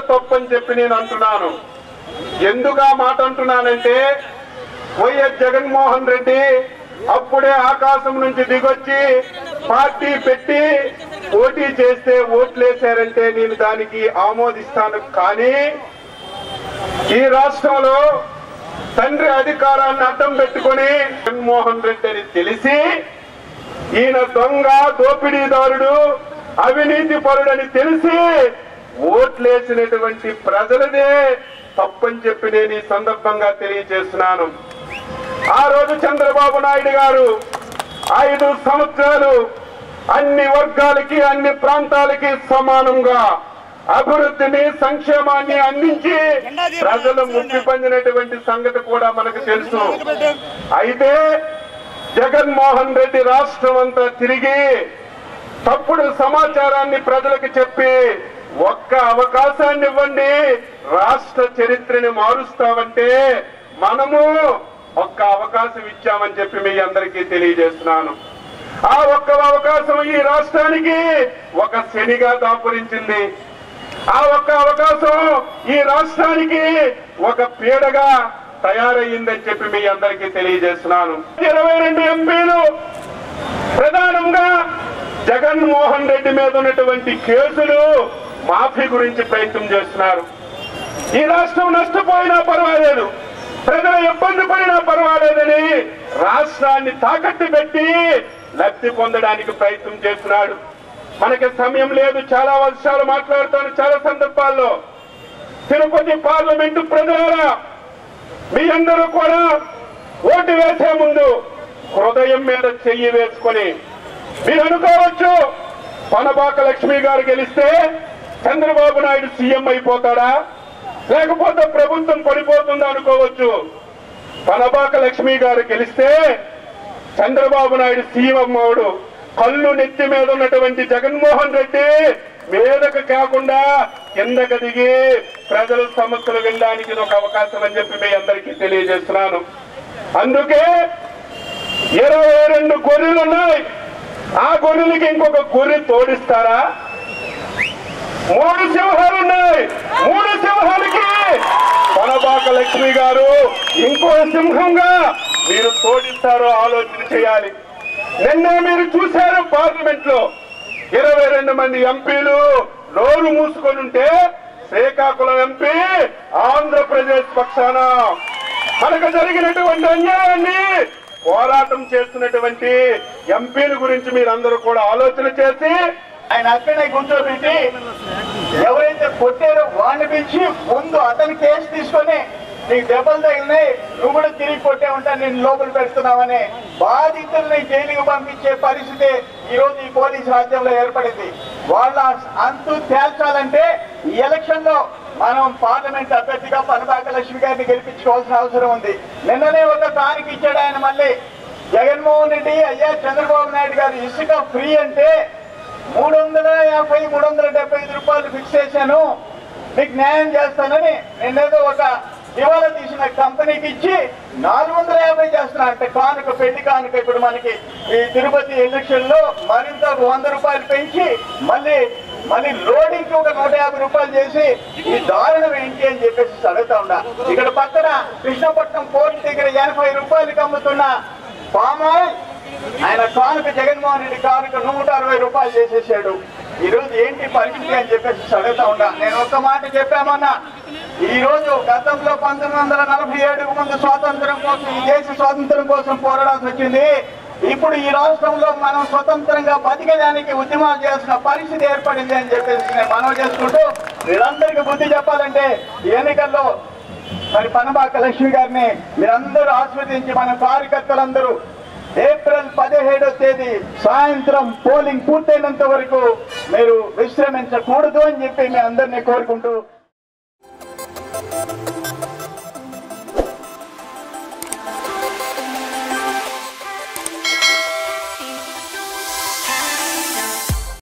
తప్పని చెప్పి నేను అంటున్నాను ఎందుకు ఆ మాట అంటున్నానంటే వైఎస్ జగన్మోహన్ రెడ్డి అప్పుడే ఆకాశం నుంచి దిగొచ్చి పార్టీ పెట్టి పోటీ చేస్తే ఓట్లేశారంటే నేను దానికి ఆమోదిస్తాను కానీ ఈ రాష్ట్రంలో తండ్రి అధికారాన్ని అడ్డం పెట్టుకొని జగన్మోహన్ రెడ్డి అని తెలిసి ఈయన దొంగ దోపిడీదారుడు అవినీతి పరుడని తెలిసి ఓట్లేసినటువంటి ప్రజలదే తప్పని చెప్పి నేను ఈ సందర్భంగా తెలియజేస్తున్నాను ఆ రోజు చంద్రబాబు నాయుడు గారు ఐదు సంవత్సరాలు అన్ని వర్గాలకి అన్ని ప్రాంతాలకి సమానంగా అభివృద్ధిని సంక్షేమాన్ని అందించి ప్రజలు ముక్తి పొందినటువంటి సంగతి కూడా మనకు తెలుసు అయితే జగన్మోహన్ రెడ్డి రాష్ట్రం అంతా తిరిగి తప్పుడు సమాచారాన్ని ప్రజలకు చెప్పి ఒక్క అవకాశాన్ని ఇవ్వండి రాష్ట్ర చరిత్రని మారుస్తామంటే మనము ఒక్క అవకాశం ఇచ్చామని చెప్పి మీ అందరికీ తెలియజేస్తున్నాను ఆ ఒక్క అవకాశం ఈ రాష్ట్రానికి ఒక శనిగా దాపురించింది ఆ ఒక్క అవకాశం ఈ రాష్ట్రానికి ఒక పీడగా తయారయ్యిందని చెప్పి మీ అందరికీ తెలియజేస్తున్నాను ఇరవై రెండు ఎంపీలు ప్రధానంగా జగన్మోహన్ రెడ్డి మీద ఉన్నటువంటి కేసులు మాఫీ గురించి ప్రయత్నం చేస్తున్నారు ఈ రాష్ట్రం నష్టపోయినా పర్వాలేదు ప్రజలు ఇబ్బంది పడినా పర్వాలేదని రాష్ట్రాన్ని తాకట్టు పెట్టి లబ్ధి పొందడానికి ప్రయత్నం చేస్తున్నాడు మనకి సమయం లేదు చాలా వర్షాలు మాట్లాడుతాను చాలా సందర్భాల్లో తిరుపతి పార్లమెంటు ప్రజలారా మీ అందరూ కూడా ఓటు వేసే ముందు హృదయం మీద చెయ్యి వేసుకొని మీరు అనుకోవచ్చు పనబాక లక్ష్మి గారు గెలిస్తే చంద్రబాబు నాయుడు సీఎం అయిపోతాడా లేకపోతే ప్రభుత్వం పడిపోతుందా అనుకోవచ్చు పనబాక లక్ష్మి గారు గెలిస్తే చంద్రబాబు నాయుడు సీఎం అవుడు కళ్ళు నెత్తి మీద ఉన్నటువంటి జగన్మోహన్ రెడ్డి మీదకు కాకుండా కిందకు దిగి ప్రజల సమస్యలు వినడానికి ఇది ఒక అవకాశం అని చెప్పి మీ అందరికీ తెలియజేస్తున్నాను అందుకే ఇరవై రెండు గొర్రెలు ఉన్నాయి ఆ గొర్రెలకి ఇంకొక గొర్రె తోడిస్తారా మూడు సింహాలు ఉన్నాయి మూడు సింహాలకి కొనబాక లక్ష్మి గారు ఇంకో సింహంగా మీరు తోడిస్తారో ఆలోచన చేయాలి నిన్నే మీరు చూశారు పార్లమెంట్ లో ఇరవై రెండు మంది ఎంపీలు నోరు మూసుకొని ఉంటే శ్రీకాకుళం ఎంపీ ఆంధ్రప్రదేశ్ పక్షాన మనకు జరిగినటువంటి అన్యాయాన్ని పోరాటం చేస్తున్నటువంటి ఎంపీల గురించి మీరందరూ కూడా ఆలోచన చేసి ఆయన అక్కడే కూర్చోబెట్టి ఎవరైతే కొట్టారో వాడిని పిలిచి ముందు అతని కేసు తీసుకొని నీకు దెబ్బలు తగిలినాయి నువ్వు కూడా తిరిగి కొట్టే ఉంటా నేను లోపల పెడుతున్నావని బాధితుల్ని జైలుకి పంపించే పరిస్థితి ఈ రోజు ఈ పోలీస్ రాజ్యంలో ఏర్పడింది వాళ్ళ అంతు తేల్చాలంటే ఈ ఎలక్షన్ లో మనం పార్లమెంట్ అభ్యర్థిగా పనబాక లక్ష్మి గారిని గెలిపించుకోవాల్సిన అవసరం ఉంది నిన్ననే ఒక తారీఖు ఇచ్చాడు ఆయన మళ్ళీ జగన్మోహన్ రెడ్డి అయ్యా చంద్రబాబు నాయుడు గారు ఇసుక ఫ్రీ అంటే మూడు వందల యాభై మూడు వందల డెబ్బై ఐదు రూపాయలు ఫిక్స్ చేశాను మీకు న్యాయం చేస్తానని నేనేదో ఒక దివాలా తీసిన కంపెనీకి ఇచ్చి నాలుగు వందల యాభై చేస్తున్నా అంటే కానుక పెళ్లి కానుక ఇప్పుడు మనకి ఈ తిరుపతి ఎలక్షన్ లో మరింత ఒక వంద రూపాయలు పెంచి మళ్ళీ మళ్ళీ లోడింగ్ కి ఒక నూట యాభై రూపాయలు చేసి ఈ దారుణం ఏంటి అని చెప్పేసి అడుగుతా ఉన్నా ఇక్కడ పక్కన కృష్ణపట్నం పోర్టు దగ్గర ఎనభై రూపాయలకి అమ్ముతున్న పామ్ ఆయిల్ ఆయన కానుక జగన్మోహన్ రెడ్డి కానుక నూట అరవై రూపాయలు చేసేసాడు ఈ రోజు ఏంటి పరిస్థితి అని చెప్పేసి అడుగుతా ఉంటా నేను ఒక్క మాట చెప్పామన్నా ఈ రోజు గతంలో పంతొమ్మిది వందల నలభై ఏడుకు ముందు స్వాతంత్రం కోసం ఈ దేశ స్వాతంత్రం కోసం పోరాడాల్సి వచ్చింది ఇప్పుడు ఈ రాష్ట్రంలో మనం స్వతంత్రంగా బతికేదానికి ఉద్యమాలు చేసిన పరిస్థితి ఏర్పడింది అని చెప్పేసి నేను మనవి చేసుకుంటూ వీళ్ళందరికీ బుద్ధి చెప్పాలంటే ఈ ఎన్నికల్లో మరి పనబాక లక్ష్మి గారిని మీరందరూ ఆస్వాదించి మన కార్యకర్తలందరూ ఏప్రిల్ పదిహేడో తేదీ సాయంత్రం పోలింగ్ పూర్తయినంత వరకు మీరు విశ్రమించకూడదు అని చెప్పి మీ అందరినీ కోరుకుంటూ